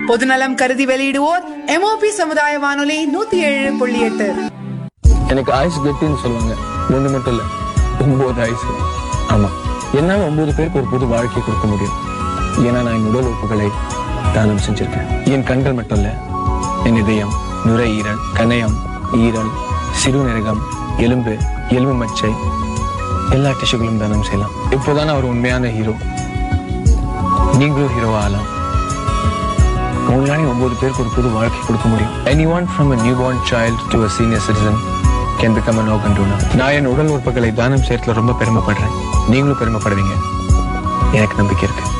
பொதுநலம் கருதி வெளியிடுவோர் எம்ஓபி சமுதாய வானொலி நூத்தி ஏழு புள்ளி எட்டு எனக்கு ஆயுசு கெட்டின்னு சொல்லுவாங்க ஒண்ணு மட்டும் இல்ல ஒன்பது ஆயுசு ஆமா என்னால ஒன்பது பேருக்கு ஒரு புது வாழ்க்கை கொடுக்க முடியும் ஏன்னா நான் என் உடல் உறுப்புகளை தானம் செஞ்சிருக்கேன் என் கண்கள் மட்டும் இல்ல என் இதயம் நுரையீரல் கணையம் ஈரல் சிறுநீரகம் எலும்பு எலும்பு மச்சை எல்லா டிஷ்யூகளும் தானம் செய்யலாம் இப்போதான் அவர் உண்மையான ஹீரோ நீங்களும் ஹீரோவா ஆகலாம் உங்களாலே ஒன்பது பேருக்கு ஒரு புது வாழ்க்கை கொடுக்க முடியும் any one from a new born child to a senior citizen can become an organ donor நான் என் உடல் உறுப்புகளை தானம் செய்யறதுல ரொம்ப பெருமைப்படுறேன் நீங்களும் பெருமைப்படுவீங்க எனக்கு நம்பிக்கை இருக்கு